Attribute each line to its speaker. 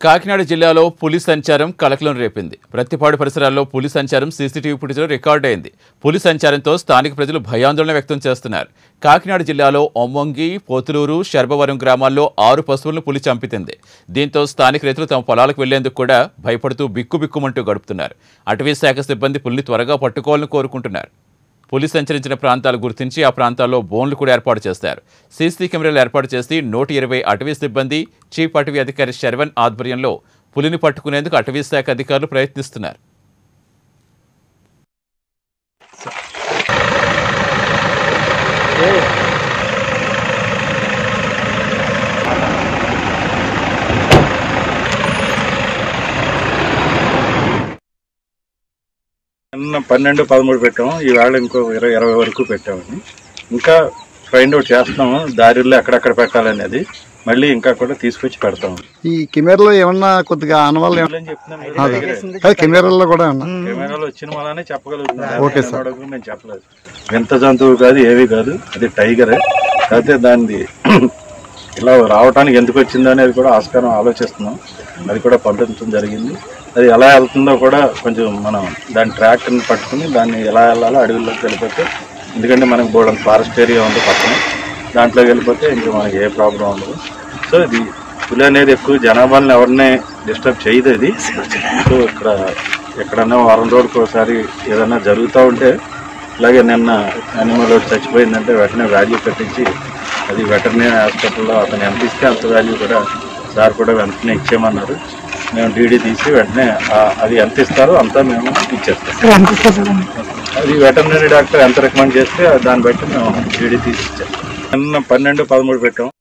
Speaker 1: కాకినాడ జిల్లాలో పులి సంచారం కలకలం రేపింది ప్రతిపాడు పరిసరాల్లో పులి సంచారం సీసీటీవీ ఫుటేజ్లో రికార్డ్ అయింది పులి సంచారంతో స్థానిక ప్రజలు భయాందోళన వ్యక్తం చేస్తున్నారు కాకినాడ జిల్లాలో ఒమ్మంగి పోతులూరు శర్భవరం గ్రామాల్లో ఆరు పశువులను పులి చంపితింది దీంతో స్థానిక రైతులు తమ పొలాలకు వెళ్లేందుకు కూడా భయపడుతూ బిక్కుబిక్కుమంటూ గడుపుతున్నారు అటవీ శాఖ సిబ్బంది పులిని త్వరగా పట్టుకోవాలని కోరుకుంటున్నారు పులి సంచరించిన ప్రాంతాలు గుర్తించి ఆ ప్రాంతాల్లో బోన్లు కూడా ఏర్పాటు చేస్తారు సీసీ కెమెరాలు ఏర్పాటు చేసి నూట ఇరవై అటవీ సిబ్బంది చీఫ్ అటవీ అధికారి శర్వన్ ఆధ్వర్యంలో పులిని పట్టుకునేందుకు అటవీ శాఖ అధికారులు ప్రయత్నిస్తున్నారు
Speaker 2: నిన్న పన్నెండు పదమూడు పెట్టాము ఈవేళ ఇంకో ఇరవై ఇరవై వరకు పెట్టామని ఇంకా ఫైండ్ అవుట్ చేస్తున్నాము దారిలో ఎక్కడెక్కడ పెట్టాలనేది మళ్ళీ ఇంకా కూడా తీసుకొచ్చి పెడతాము
Speaker 3: ఈ కెమెరాలో ఏమన్నా కొద్దిగా ఆనవాళ్ళు ఏమన్నా-
Speaker 2: ఏం చెప్తున్నాం
Speaker 3: అదే. అదే కెమెరాల్లో కూడా ఉన్నా
Speaker 2: కెమెరాలో వచ్చిన వల్లనే చెప్పగలుగుతున్నాం
Speaker 3: ఓకే సార్.
Speaker 2: అడుగు మేము చెప్పలేదు వింత జంతువు కాదు ఏవి కాదు అది టైగరే కాకపోతే దాన్ని ఇలా రావడానికి ఎందుకు వచ్చింది అనేది కూడా ఆస్కారం ఆలోచిస్తున్నాం అది కూడా పంపించడం జరిగింది అది ఎలా వెళ్తుందో కూడా కొంచెం మనం దాని ట్రాక్ని పట్టుకుని దాన్ని ఎలా వెళ్ళాలో అడవుల్లోకి వెళ్ళిపోతే ఎందుకంటే మనకు బోర్డు ఫారెస్ట్ ఏరియా ఉంది పక్కన దాంట్లోకి వెళ్ళిపోతే ఇంకా మనకి ఏ ప్రాబ్లం ఉండదు సో ఇది పులి అనేది ఎక్కువ జనాభాని ఎవరిని డిస్టర్బ్ చేయదు ఇది సో ఇక్కడ ఎక్కడన్నా వారం రోజులకు ఒకసారి ఏదైనా జరుగుతూ ఉంటే అలాగే నిన్న యానిమల్ ఒకటి చచ్చిపోయిందంటే వెంటనే వాల్యూ పెట్టించి అది వెటర్నరీ హాస్పిటల్లో అతను ఎంత ఇస్తే అంత వాల్యూ కూడా సార్ కూడా వెంటనే ఇచ్చేయమన్నారు మేము డీడీ తీసి వెంటనే ఆ- అది ఎంత ఇస్తారో అంతా మేము ఇచ్చేస్తాం అది వెటర్నరీ డాక్టర్ ఎంత రికమెండ్ చేస్తే దాన్ని బట్టి మేము డీడీ తీసి ఇచ్చేస్తాం నిన్న పన్నెండు పదమూడు పెట్టాం